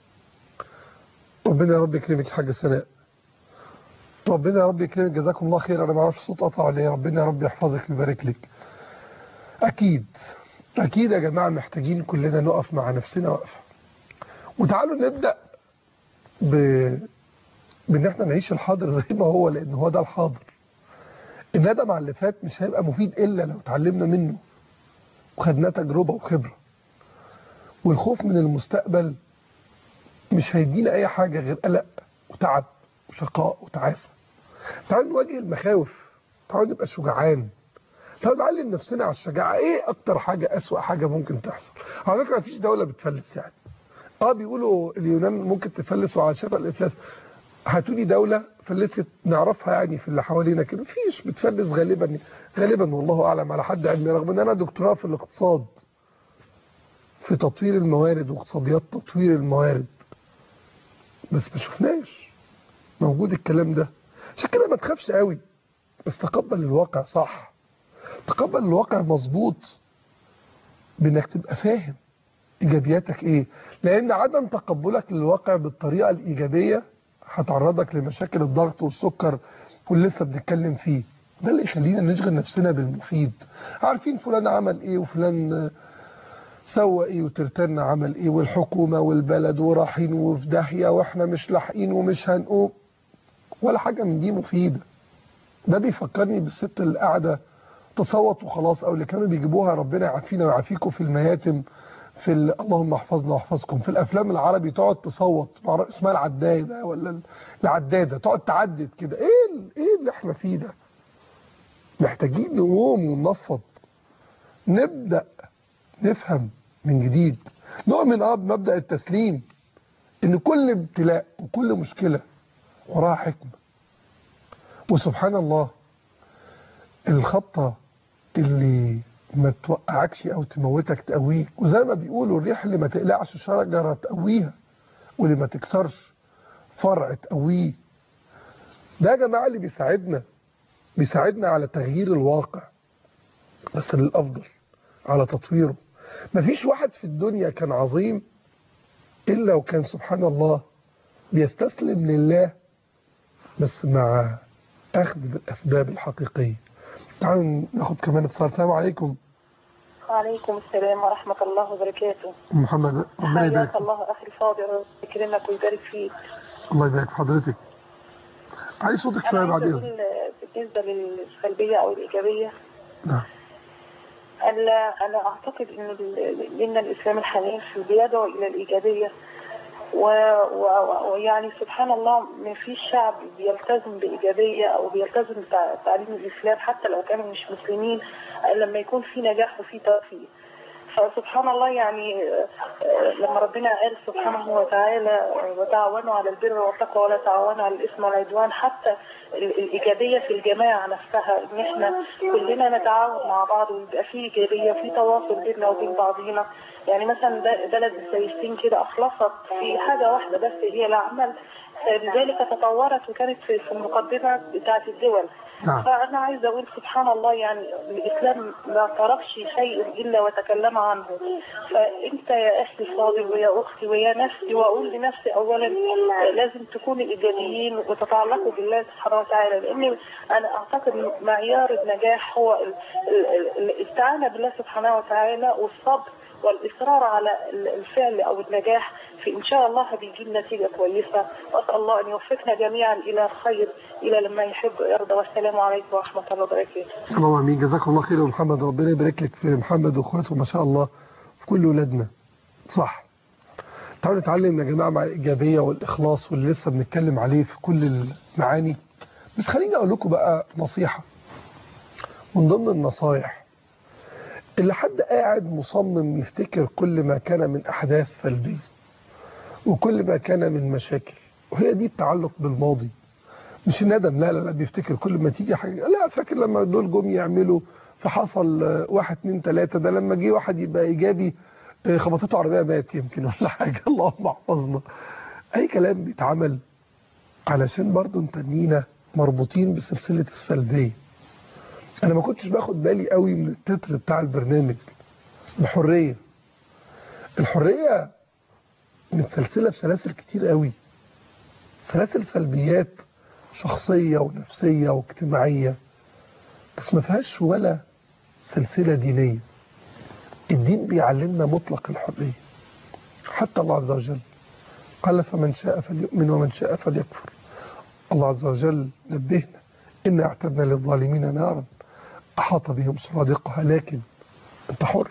ربنا يا رب يكرمك يا حاجة سناء ربنا يا رب يكرمك جزاكم الله خير انا ما اعرفش الصوت قطع ولا ايه ربنا يا رب يحفظك ويبارك لك اكيد اكيد يا جماعه محتاجين كلنا نقف مع نفسنا وقفه وتعالوا نبدا ب بان احنا نعيش الحاضر زي ما هو لان هو ده الحاضر الندم على اللي فات مش هيبقى مفيد الا لو اتعلمنا منه وخدناه تجربه وخبره والخوف من المستقبل مش هيدينا اي حاجة غير قلق وتعب وشقاء وتعافى تعالوا نواجه المخاوف تعالوا نبقى شجعان تعالوا نعلم نفسنا على الشجاعة ايه اكتر حاجة اسوأ حاجة ممكن تحصل على فكرة مفيش دولة بتفلس يعني اه بيقولوا اليونان ممكن تفلس وعلى شفا الافلاس هاتولي دولة فلست نعرفها يعني في اللي حوالينا كده مفيش بتفلس غالبا غالبا والله اعلم على حد علمي رغم ان انا دكتوراه في الاقتصاد في تطوير الموارد واقتصاديات تطوير الموارد بس ما شفناش موجود الكلام ده عشان كده ما تخافش قوي بس تقبل الواقع صح تقبل الواقع مظبوط بانك تبقى فاهم ايجابياتك ايه لان عدم تقبلك للواقع بالطريقه الايجابيه هتعرضك لمشاكل الضغط والسكر واللي لسه بنتكلم فيه ده اللي يخلينا نشغل نفسنا بالمفيد عارفين فلان عمل ايه وفلان سوى ايه وترترنا عمل ايه والحكومة والبلد ورايحين وفي داهية واحنا مش لاحقين ومش هنقوم ولا حاجة من دي مفيدة ده بيفكرني بالست اللي قاعدة تصوت وخلاص او اللي كانوا بيجيبوها ربنا يعافينا ويعافيكم في المياتم في ال- اللهم احفظنا واحفظكم في الافلام العربي تقعد تصوت معرف- اسمها العداده ولا ال- العداده تقعد تعدد كده ايه ال- ايه اللي احنا فيه ده محتاجين نقوم وننفض نبدا نفهم من جديد نؤمن اه بمبدا التسليم ان كل ابتلاء وكل مشكله وراها حكمه وسبحان الله الخبطه اللي ما توقعكش او تموتك تقويك وزي ما بيقولوا الريح اللي ما تقلعش شجره تقويها واللي ما تكسرش فرع تقويه ده يا جماعه اللي بيساعدنا بيساعدنا على تغيير الواقع بس للافضل على تطويره مفيش واحد في الدنيا كان عظيم الا وكان سبحان الله بيستسلم لله بس مع اخذ بالاسباب الحقيقيه تعالوا ناخد كمان اتصال السلام عليكم وعليكم السلام ورحمة الله وبركاته محمد ربنا يبارك حياك فيك. الله أخي الفاضل يكرمك ويبارك فيك الله يبارك في حضرتك علي صوتك شويه أنا بعد عايزة اذنك أقول بالنسبة للسلبية أو الإيجابية نعم أنا أنا أعتقد إن ال- إن الإسلام الحنيف بيدعو إلى الإيجابية و- و- ويعني سبحان الله ما فيش شعب بيلتزم بإيجابية أو بيلتزم بتع- تعليم الإسلام حتى لو كانوا مش مسلمين لما يكون في نجاح وفي توفيق فسبحان الله يعني آه، آه، لما ربنا قال سبحانه وتعالى آه، وتعاونوا على البر والتقوى ولا تعاونوا على الاثم والعدوان حتى ال- الايجابيه في الجماعه نفسها ان احنا كلنا نتعاون مع بعض ويبقى في ايجابيه في تواصل بيننا وبين بعضينا يعني مثلا ب- بلد زي الصين كده اخلصت في حاجه واحده بس هي العمل لذلك تطورت وكانت في في المقدمه بتاعت الدول نعم. فأنا عايزة أقول سبحان الله يعني الإسلام ما تركش شيء إلا وتكلم عنه فأنت يا أخي الفاضل ويا أختي ويا نفسي وأقول لنفسي أولا لازم تكونوا إيجابيين وتتعلقوا بالله سبحانه وتعالى لأن أنا أعتقد معيار النجاح هو ال- ال- ال- الاستعانة بالله سبحانه وتعالى والصبر والإصرار على ال- الفعل أو النجاح في إن شاء الله بيجيب نتيجة كويسة وأسأل الله أن يوفقنا جميعا إلى الخير إلى لما يحب ويرضى والسلام عليكم ورحمة الله وبركاته اللهم امين جزاكم الله خير يا محمد ربنا يبارك لك في محمد واخواته ما شاء الله في كل ولادنا صح تعالوا نتعلم يا جماعه مع الايجابيه والاخلاص واللي لسه بنتكلم عليه في كل المعاني بس خليني اقول لكم بقى نصيحه من ضمن النصايح اللي حد قاعد مصمم يفتكر كل ما كان من احداث سلبيه وكل ما كان من مشاكل وهي دي التعلق بالماضي مش الندم لا لا لا بيفتكر كل ما تيجي حاجه لا فاكر لما دول جم يعملوا فحصل آه، واحد اتنين تلاته ده لما جه واحد يبقى ايجابي آه، خبطته عربيه مات يمكن ولا حاجه اللهم احفظنا اي كلام بيتعمل علشان برضه نتنينا مربوطين بسلسله السلبيه انا ما كنتش باخد بالي قوي من التتر بتاع البرنامج الحريه الحريه متسلسله بسلاسل كتير قوي سلاسل سلبيات شخصية ونفسية واجتماعية بس ما فيهاش ولا سلسلة دينية الدين بيعلمنا مطلق الحرية حتى الله عز وجل قال فمن شاء فليؤمن ومن شاء فليكفر الله عز وجل نبهنا إن اعتدنا للظالمين نارا أحاط بهم سرادقها لكن أنت حر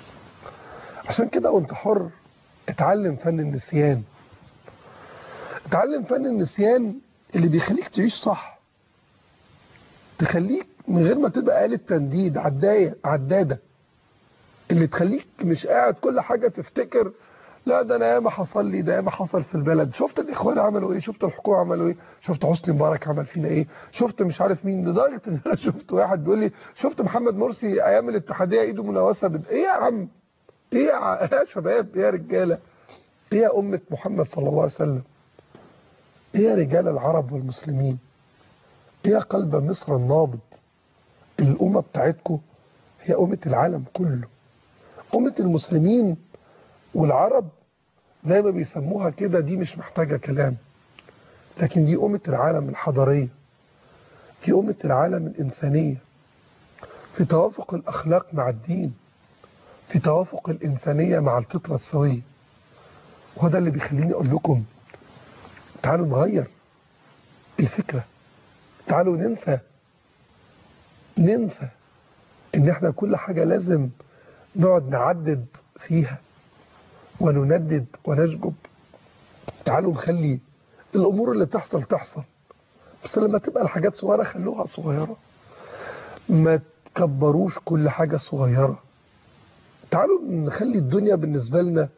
عشان كده وأنت حر اتعلم فن النسيان اتعلم فن النسيان اللي بيخليك تعيش صح تخليك من غير ما تبقى آلة تنديد عداية عدادة اللي تخليك مش قاعد كل حاجة تفتكر لا ده انا ياما حصل لي ده ياما حصل في البلد شفت الاخوان عملوا ايه شفت الحكومه عملوا ايه شفت حسني مبارك عمل فينا ايه شفت مش عارف مين لدرجه ان انا شفت واحد بيقول لي شفت محمد مرسي ايام الاتحاديه ايده ملوثه بد... ايه يا عم ايه يا, ع... يا شباب ايه يا رجاله ايه يا امه محمد صلى الله عليه وسلم ايه يا رجال العرب والمسلمين ايه يا قلب مصر النابض الامه بتاعتكم هي امه العالم كله امه المسلمين والعرب زي ما بيسموها كده دي مش محتاجة كلام لكن دي أمة العالم الحضارية دي أمة العالم الإنسانية في توافق الأخلاق مع الدين في توافق الإنسانية مع الفطرة السوية وهذا اللي بيخليني أقول لكم تعالوا نغير الفكرة تعالوا ننسى ننسى إن إحنا كل حاجة لازم نقعد نعدد فيها ونندد ونشجب تعالوا نخلي الأمور اللي بتحصل تحصل بس لما تبقى الحاجات صغيرة خلوها صغيرة ما تكبروش كل حاجة صغيرة تعالوا نخلي الدنيا بالنسبة لنا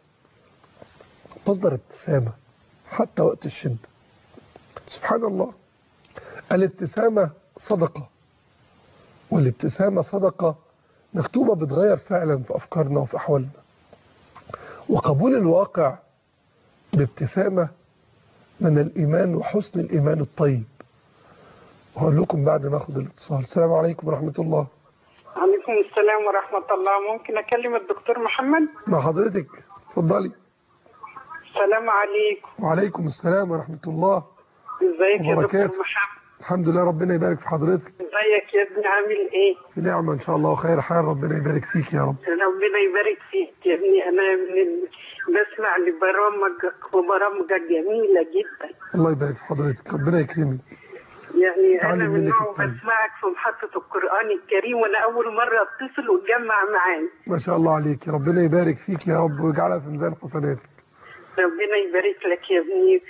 مصدر ابتسامة حتى وقت الشدة سبحان الله الابتسامة صدقة والابتسامة صدقة مكتوبة بتغير فعلا في أفكارنا وفي أحوالنا وقبول الواقع بابتسامة من الإيمان وحسن الإيمان الطيب وهقول لكم بعد ما أخذ الاتصال السلام عليكم ورحمة الله عليكم السلام ورحمة الله ممكن أكلم الدكتور محمد مع حضرتك اتفضلي السلام عليكم وعليكم السلام ورحمة الله ازيك يا وبركاته. دكتور محمد الحمد لله ربنا يبارك في حضرتك ازيك يا ابني عامل ايه في نعمة إن شاء الله وخير حال ربنا يبارك فيك يا رب ربنا يبارك فيك يا ابني انا من ال... بسمع لبرامجك وبرامجك جميلة جدا الله يبارك في حضرتك ربنا يكرمك يعني انا تعلم من منك نوع الطيب. بسمعك في محطة القرآن الكريم وانا اول مرة اتصل واتجمع معاك ما شاء الله عليك ربنا يبارك فيك يا رب ويجعلها في ميزان حسناتك ربنا يبارك لك يا ابني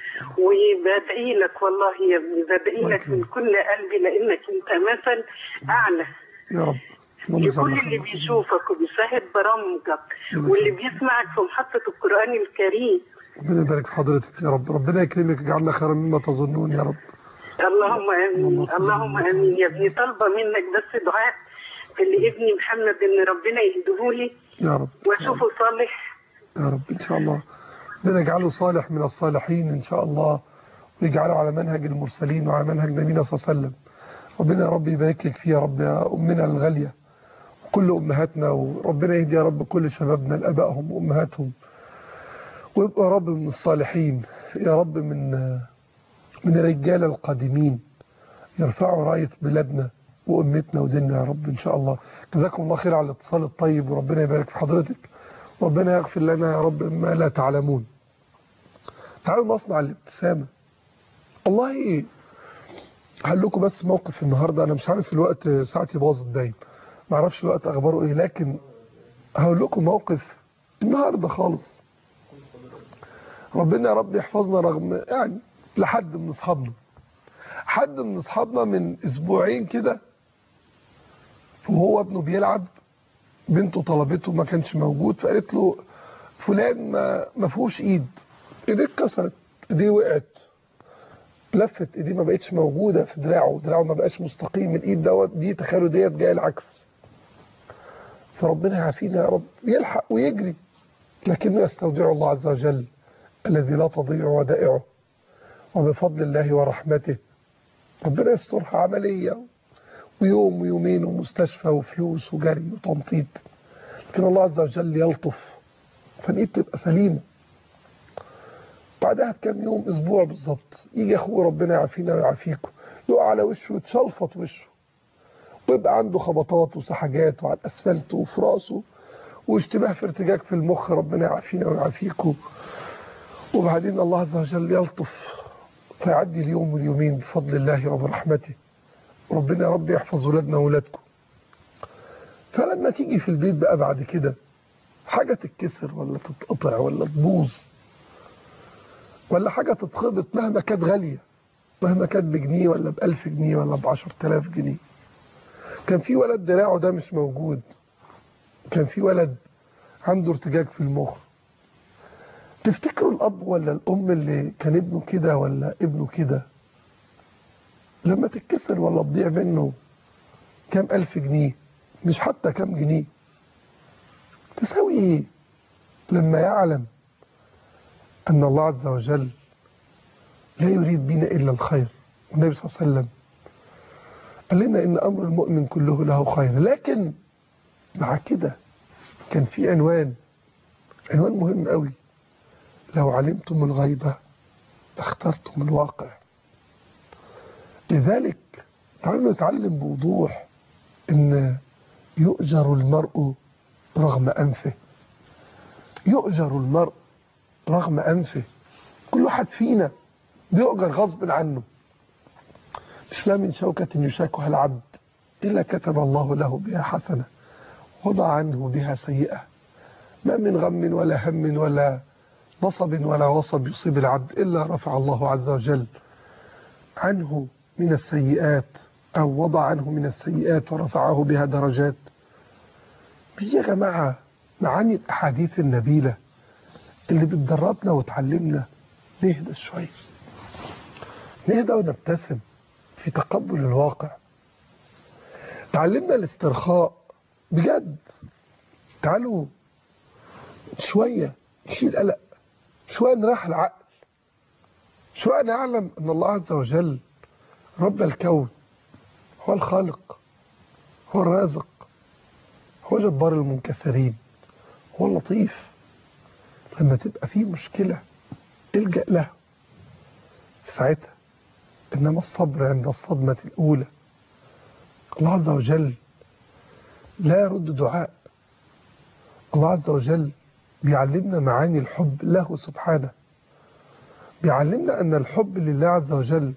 وبدعي لك والله يا ابني بدعي الله لك من يكرمك. كل قلبي لانك انت مثل اعلى يا رب اللهم صل لكل على اللي محمد. بيشوفك وبيشاهد برامجك ربنا واللي يكرمك. بيسمعك في محطة القرآن الكريم ربنا يبارك في حضرتك يا رب ربنا يكرمك ويجعلنا خيرا مما تظنون يا رب اللهم امين اللهم صل اللهم على امين يا ابني طالبة منك بس دعاء لابني محمد ان ربنا يهديهولي يا رب واشوفه صالح يا رب إن شاء الله ربنا يجعله صالح من الصالحين إن شاء الله ويجعله على منهج المرسلين وعلى منهج نبينا صلى الله عليه وسلم ربنا يا رب يبارك لك فيه يا رب يا أمنا الغالية وكل أمهاتنا وربنا يهدي يا رب كل شبابنا لأبائهم وأمهاتهم ويبقى يا رب من الصالحين يا رب من من الرجال القادمين يرفعوا راية بلادنا وأمتنا وديننا يا رب إن شاء الله جزاكم الله خير على الاتصال الطيب وربنا يبارك في حضرتك ربنا يغفر لنا يا رب ما لا تعلمون تعالوا نصنع الابتسامة والله هقول لكم بس موقف النهاردة أنا مش عارف الوقت ساعتي باظت باين ما اعرفش الوقت أخباره إيه لكن هقول لكم موقف النهاردة خالص ربنا يا رب يحفظنا رغم يعني لحد من أصحابنا حد من أصحابنا من أسبوعين كده وهو ابنه بيلعب بنته طلبته ما كانش موجود فقالت له فلان ما ما فيهوش ايد ايديه اتكسرت ايديه وقعت لفت ايديه ما بقتش موجوده في دراعه دراعه ما بقاش مستقيم الايد دوت دي تخيلوا ديت جايه العكس فربنا يعافينا يا رب يلحق ويجري لكنه يستودع الله عز وجل الذي لا تضيع ودائعه وبفضل الله ورحمته ربنا يسترها عمليه ويوم ويومين ومستشفى وفلوس وجري وتنطيط لكن الله عز وجل يلطف فالايد تبقى سليمه بعدها بكام يوم اسبوع بالظبط يجي اخوه ربنا يعافينا ويعافيكم يقع على وشه ويتشلفط وشه ويبقى عنده خبطات وسحجات وعلى الاسفلت وفي راسه واشتباه في ارتجاج في المخ ربنا يعافينا ويعافيكم وبعدين الله عز وجل يلطف فيعدي اليوم واليومين بفضل الله وبرحمته ربنا يا رب يحفظ ولادنا وولادكم فلما تيجي في البيت بقى بعد كده حاجة تتكسر ولا تتقطع ولا تبوظ ولا حاجة تتخبط مهما كانت غالية مهما كانت بجنيه ولا بألف جنيه ولا بعشر تلاف جنيه كان في ولد دراعه ده مش موجود كان في ولد عنده ارتجاج في المخ تفتكروا الأب ولا الأم اللي كان ابنه كده ولا ابنه كده لما تتكسر ولا تضيع منه كام ألف جنيه مش حتى كام جنيه تساوي ايه لما يعلم أن الله عز وجل لا يريد بنا إلا الخير والنبي صلى الله عليه وسلم قال لنا إن أمر المؤمن كله له خير لكن مع كده كان في عنوان عنوان مهم قوي لو علمتم الغيبة لاخترتم الواقع لذلك تعالوا نتعلم بوضوح ان يؤجر المرء رغم انفه يؤجر المرء رغم انفه كل واحد فينا بيؤجر غصب عنه مش لا من شوكة يشاكها العبد إلا كتب الله له بها حسنة وضع عنه بها سيئة ما من غم ولا هم ولا نصب ولا وصب يصيب العبد إلا رفع الله عز وجل عنه من السيئات أو وضع عنه من السيئات ورفعه بها درجات دي يا جماعة معاني الأحاديث النبيلة اللي بتدربنا وتعلمنا نهدى شوية نهدى ونبتسم في تقبل الواقع تعلمنا الاسترخاء بجد تعالوا شوية نشيل قلق شوية نراح العقل شوية نعلم أن الله عز وجل رب الكون هو الخالق هو الرازق هو جبار المنكسرين هو اللطيف لما تبقى فيه مشكلة الجأ له في ساعتها إنما الصبر عند الصدمة الأولى الله عز وجل لا يرد دعاء الله عز وجل بيعلمنا معاني الحب له سبحانه بيعلمنا أن الحب لله عز وجل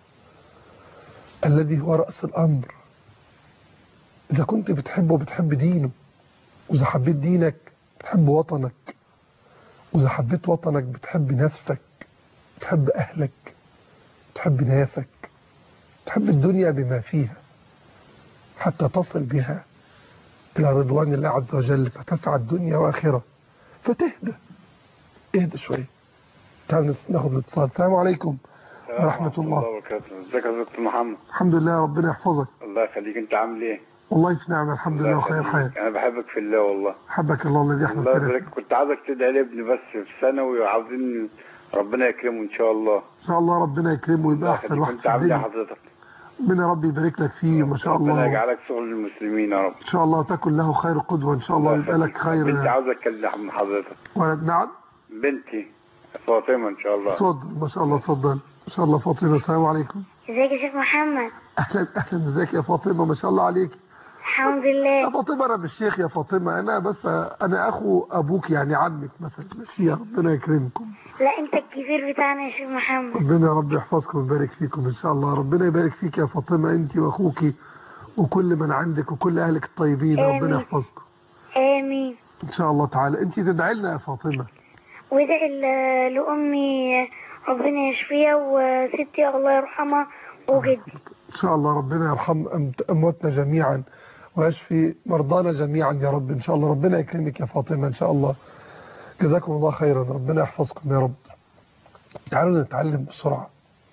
الذي هو رأس الأمر إذا كنت بتحبه بتحب دينه وإذا حبيت دينك بتحب وطنك وإذا حبيت وطنك بتحب نفسك بتحب أهلك بتحب ناسك بتحب الدنيا بما فيها حتى تصل بها إلى رضوان الله عز وجل فتسعد دنيا وآخرة فتهدى اهدى شوية تعالوا ناخد الاتصال السلام عليكم ورحمة الله وبركاته ازيك يا دكتور محمد الحمد لله ربنا يحفظك الله يخليك انت عامل ايه والله في نعمة الحمد لله وخير يخليك. حال انا بحبك في الله والله حبك الله الذي يحمد الله كلامك يبارك كنت عايزك تدعي لابني بس في ثانوي وعاوزين ربنا يكرمه ان شاء الله إن شاء الله ربنا يكرمه ويبقى الله أحسن يخليك. واحد انت في عامل ايه الدنيا حضرتك ربنا ربي يبارك لك فيه ما شاء ربنا الله يجعلك شغل المسلمين يا رب إن شاء الله تكن له خير قدوة إن شاء الله يبقى لك بنتي خير عاوزه اتكلم من حضرتك ولد نعم بنتي فاطمه ان شاء الله اتفضل ما شاء الله اتفضل ما شاء الله فاطمة السلام عليكم ازيك يا شيخ محمد أهلا أهلا ازيك يا فاطمة ما شاء الله عليك الحمد يا لله فاطمة أنا مش شيخ يا فاطمة أنا بس أنا أخو أبوك يعني عمك مثلا ماشي يا ربنا يكرمكم لا انت الكبير بتاعنا يا شيخ محمد ربنا يا رب يحفظكم ويبارك فيكم إن شاء الله ربنا يبارك فيك يا فاطمة أنت وأخوك وكل من عندك وكل أهلك الطيبين آمين. ربنا يحفظكم امين إن شاء الله تعالى أنت تدعي لنا يا فاطمة وادعي ل- لامي ربنا يشفيها وستي الله يرحمها وجدي إن شاء الله ربنا يرحم أمت- أمواتنا جميعا ويشفي مرضانا جميعا يا رب إن شاء الله ربنا يكرمك يا فاطمة إن شاء الله جزاكم الله خيرا ربنا يحفظكم يا رب تعالوا نتعلم بسرعة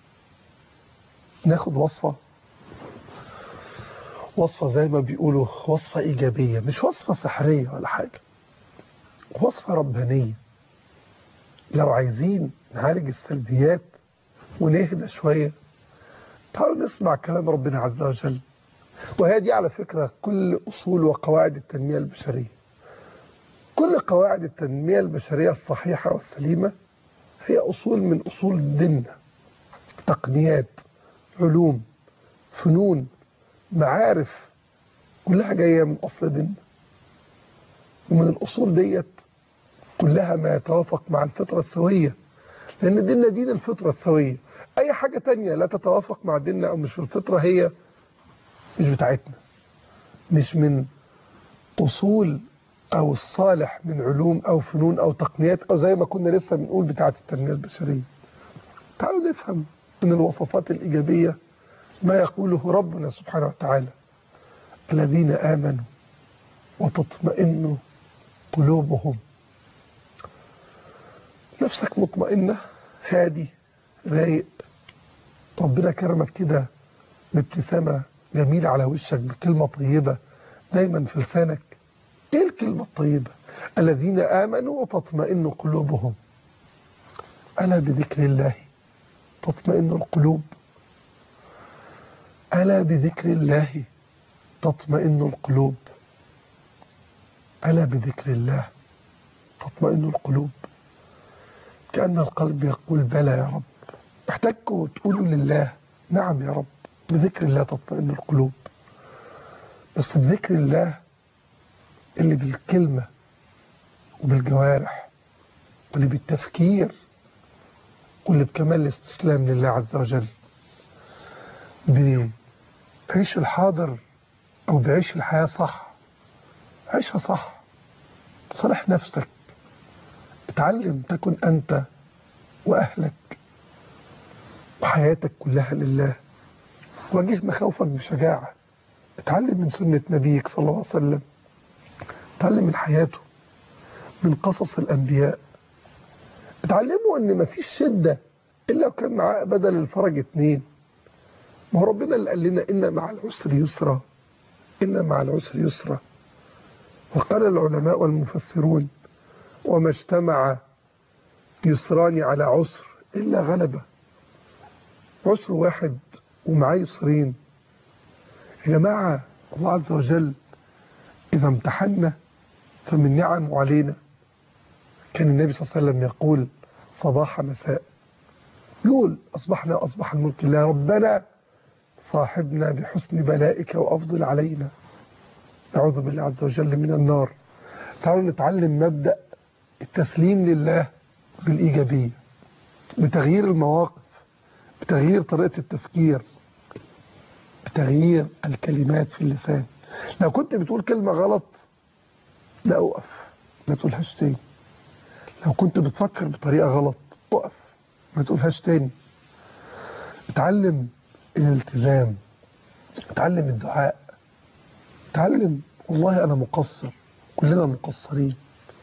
ناخد وصفة وصفة زي ما بيقولوا وصفة إيجابية مش وصفة سحرية ولا حاجة وصفة ربانية لو عايزين نعالج السلبيات ونهدى شوية تعالوا نسمع كلام ربنا عز وجل وهي دي على فكرة كل أصول وقواعد التنمية البشرية كل قواعد التنمية البشرية الصحيحة والسليمة هي أصول من أصول ديننا تقنيات علوم فنون معارف كلها جاية من أصل ديننا ومن الأصول ديت كلها ما يتوافق مع الفطرة السوية لأن ديننا دين الفطرة السوية أي حاجة تانية لا تتوافق مع ديننا أو مش في الفطرة هي مش بتاعتنا مش من أصول أو الصالح من علوم أو فنون أو تقنيات أو زي ما كنا لسه بنقول بتاعة التنمية البشرية تعالوا نفهم من الوصفات الإيجابية ما يقوله ربنا سبحانه وتعالى الذين آمنوا وتطمئن قلوبهم نفسك مطمئنة هادي رايق ربنا كرمك كده بابتسامة جميلة على وشك بكلمة طيبة دايما في لسانك ايه الكلمة الطيبة الذين آمنوا وتطمئن قلوبهم ألا بذكر الله تطمئن القلوب ألا بذكر الله تطمئن القلوب ألا بذكر الله تطمئن القلوب كأن القلب يقول بلى يا رب محتاجكم تقولوا لله نعم يا رب بذكر الله تطمئن القلوب بس بذكر الله اللي بالكلمة وبالجوارح واللي بالتفكير واللي بكمال الاستسلام لله عز وجل بعيش الحاضر أو بعيش الحياة صح عيشها صح صالح نفسك اتعلم تكن أنت وأهلك وحياتك كلها لله واجه مخاوفك بشجاعة اتعلم من سنة نبيك صلى الله عليه وسلم اتعلم من حياته من قصص الأنبياء اتعلموا ان مفيش شدة الا وكان معاه بدل الفرج اتنين ما هو ربنا اللي قال لنا ان مع العسر يسرا ان مع العسر يسرا وقال العلماء والمفسرون وما اجتمع يسران على عسر الا غلبه عسر واحد ومعاه يسرين يا جماعه الله عز وجل اذا امتحنا فمن نعمه علينا كان النبي صلى الله عليه وسلم يقول صباح مساء يقول أصبحنا أصبح الملك لله ربنا صاحبنا بحسن بلائك وأفضل علينا نعوذ بالله عز وجل من النار تعالوا نتعلم مبدأ التسليم لله بالإيجابية بتغيير المواقف بتغيير طريقة التفكير بتغيير الكلمات في اللسان لو كنت بتقول كلمة غلط لا أوقف ما تقولهاش تاني لو كنت بتفكر بطريقة غلط اقف ما تقولهاش تاني اتعلم الالتزام اتعلم الدعاء اتعلم والله انا مقصر كلنا مقصرين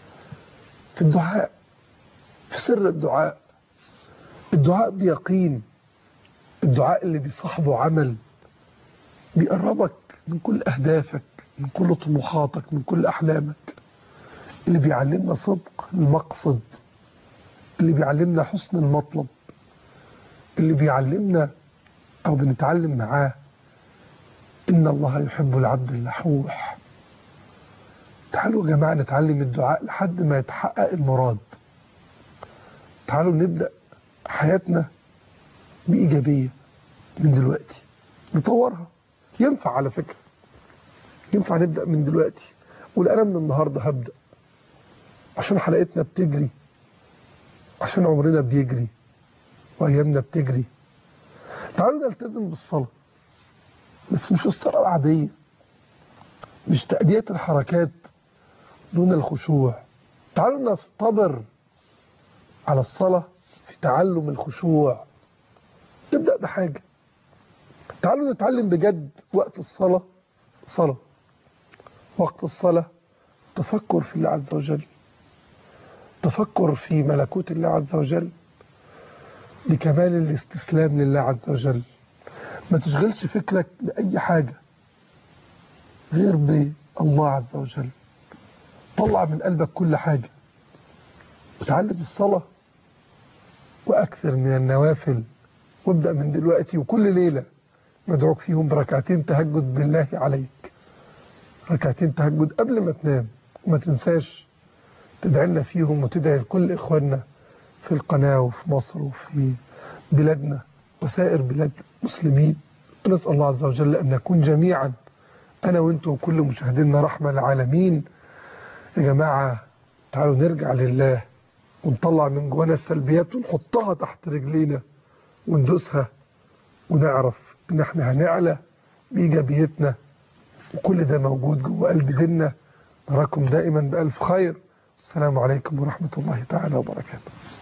في الدعاء في سر الدعاء الدعاء بيقين الدعاء اللي بيصاحبه عمل بيقربك من كل اهدافك من كل طموحاتك من كل احلامك اللي بيعلمنا صدق المقصد اللي بيعلمنا حسن المطلب اللي بيعلمنا او بنتعلم معاه ان الله يحب العبد اللحوح تعالوا يا جماعه نتعلم الدعاء لحد ما يتحقق المراد تعالوا نبدا حياتنا بايجابيه من دلوقتي نطورها ينفع على فكره ينفع نبدا من دلوقتي قول انا من النهارده هبدا عشان حلقتنا بتجري عشان عمرنا بيجري وايامنا بتجري تعالوا نلتزم بالصلاه بس مش الصلاه العاديه مش تأدية الحركات دون الخشوع تعالوا نصطبر على الصلاة في تعلم الخشوع نبدأ بحاجة تعالوا نتعلم بجد وقت الصلاة صلاة وقت الصلاة تفكر في الله عز وجل تفكر في ملكوت الله عز وجل بكمال الاستسلام لله عز وجل ما تشغلش فكرك بأي حاجة غير بالله عز وجل طلع من قلبك كل حاجة وتعلم الصلاة وأكثر من النوافل وابدأ من دلوقتي وكل ليلة مدعوك فيهم بركعتين تهجد بالله عليك ركعتين تهجد قبل ما تنام وما تنساش تدعي لنا فيهم وتدعي لكل إخواننا في القناة وفي مصر وفي بلادنا وسائر بلاد المسلمين ونسأل الله عز وجل أن نكون جميعا أنا وأنتم وكل مشاهدينا رحمة العالمين يا جماعة تعالوا نرجع لله ونطلع من جوانا السلبيات ونحطها تحت رجلينا وندوسها ونعرف ان احنا هنعلى بإيجابيتنا وكل ده موجود جوه قلب ديننا نراكم دائما بألف خير السلام عليكم ورحمة الله تعالى وبركاته